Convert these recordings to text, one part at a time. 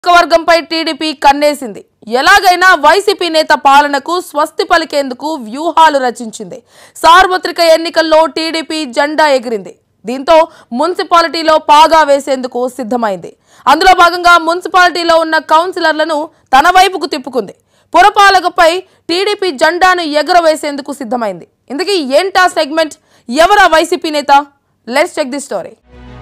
వర్గంపై TDP కన్నేసింది ఎలాగైనా YCP నేత పాలనకు స్వస్తి పలికేందుకు వ్యూహాలు రచించింది సార్వత్రిక ఎన్నికల్లో టీడీపీ జెండా ఎగిరింది దీంతో మున్సిపాలిటీలో పాగా వేసేందుకు సిద్ధమైంది అందులో భాగంగా మున్సిపాలిటీలో ఉన్న కౌన్సిలర్లను తన వైపుకు తిప్పుకుంది పురపాలకపై టీడీపీ జెండాను ఎగురవేసేందుకు సిద్ధమైంది ఇందుకీ ఏంటా సెగ్మెంట్ ఎవరా వైసీపీ నేత let's check the story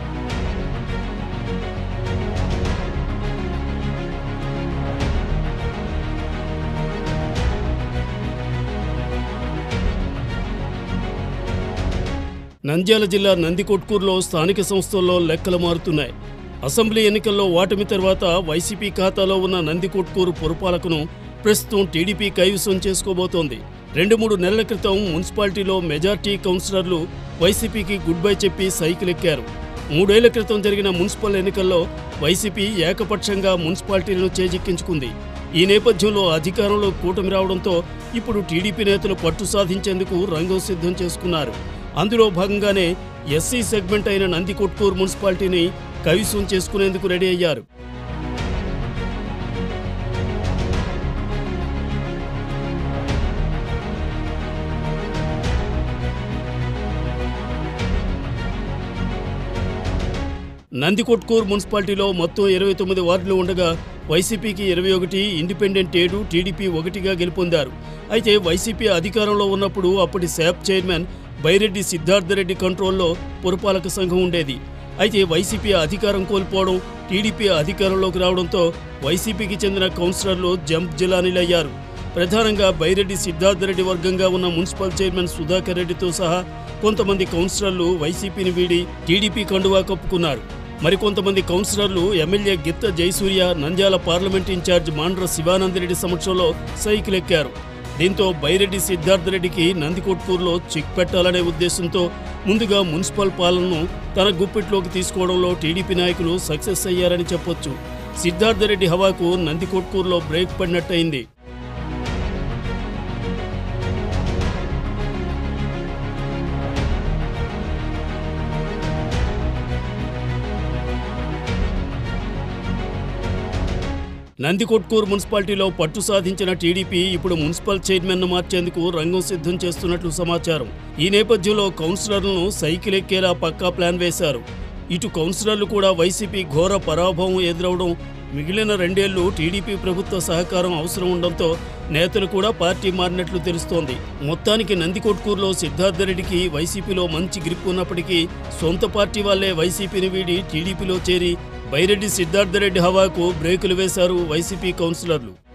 Nandyal జిల్లా నందికొట్కూరులో స్థానిక సంస్థల్లో లెక్కలు మారుతున్నాయి అసెంబ్లీ ఎన్నికల్లో ఓటమి తర్వాత వైసీపీ ఖాతాలో ఉన్న నందికొట్కూరు పురపాలకను ప్రస్తుతం టీడీపీ కైవసం చేసుకోబోతోంది రెండు మూడు నెలల క్రితం మున్సిపాలిటీలో మెజార్టీ కౌన్సిలర్లు వైసీపీకి గుడ్ బై చెప్పి సైకిల్ ఎక్కారు మూడేళ్ల క్రితం జరిగిన మున్సిపల్ ఎన్నికల్లో వైసీపీ ఏకపక్షంగా మున్సిపాలిటీలను చేజిక్కించుకుంది ఈ నేపథ్యంలో అధికారంలో కూటమి రావడంతో ఇప్పుడు టీడీపీ నేతలు పట్టు సాధించేందుకు రంగం సిద్ధం చేసుకున్నారు అందులో భాగంగానే ఎస్సీ సెగ్మెంట్ అయిన నందికొట్కూరు మున్సిపాలిటీని కవిసం చేసుకునేందుకు రెడీ అయ్యారు నందికొట్కూరు మున్సిపాలిటీలో మొత్తం ఇరవై తొమ్మిది వార్డులు ఉండగా వైసీపీకి ఇరవై ఒకటి ఇండిపెండెంట్ ఏడు టీడీపీ ఒకటిగా గెలుపొందారు అయితే వైసీపీ అధికారంలో ఉన్నప్పుడు అప్పటి శాప్ చైర్మన్ బైరెడ్డి సిద్ధార్థరెడ్డి కంట్రోల్లో పురపాలక సంఘం ఉండేది అయితే వైసీపీ అధికారం కోల్పోవడం టీడీపీ అధికారంలోకి రావడంతో వైసీపీకి చెందిన కౌన్సిలర్లు జంప్ జిలానీలయ్యారు ప్రధానంగా బైరెడ్డి సిద్ధార్థరెడ్డి వర్గంగా ఉన్న మున్సిపల్ చైర్మన్ సుధాకర్ రెడ్డితో సహా కొంతమంది కౌన్సిలర్లు వైసీపీని వీడి టీడీపీ కండువా కప్పుకున్నారు మరికొంతమంది కౌన్సిలర్లు MLA Gitta Jayasurya Nandyal parliament incharge Mandra Sivananda Reddy సమక్షంలో సైకిల్ ఎక్కారు దీంతో బైరెడ్డి సిద్ధార్థరెడ్డికి నందికొట్కూరులో చెక్ పెట్టాలనే ఉద్దేశంతో ముందుగా మున్సిపల్ పాలనను తన గుప్పిట్లోకి తీసుకోవడంలో టీడీపీ నాయకులు సక్సెస్ అయ్యారని చెప్పొచ్చు సిద్ధార్థరెడ్డి హవాకు నందికొట్కూరులో బ్రేక్ పడినట్టయింది నందికొట్కూరు మున్సిపాలిటీలో పట్టు సాధించిన టీడీపీ ఇప్పుడు మున్సిపల్ చైర్మన్ను మార్చేందుకు రంగం సిద్ధం చేస్తున్నట్లు సమాచారం ఈ నేపథ్యంలో కౌన్సిలర్లను సైకిల్ ఎక్కేలా పక్కా ప్లాన్ వేశారు ఇటు కౌన్సిలర్లు కూడా వైసీపీ ఘోర పరాభవం ఎదురవడం మిగిలిన రెండేళ్లు టీడీపీ ప్రభుత్వ సహకారం అవసరం ఉండడంతో నేతలు కూడా పార్టీ మారినట్లు తెలుస్తోంది మొత్తానికి నందికొట్కూరులో సిద్ధార్థరెడ్డికి వైసీపీలో మంచి గ్రిప్ ఉన్నప్పటికీ సొంత పార్టీ వాళ్లే వైసీపీని వీడి టీడీపీలో చేరి బైరెడ్డి సిద్ధార్థరెడ్డి హవాకు బ్రేకులు వేశారు వైసీపీ కౌన్సిలర్లు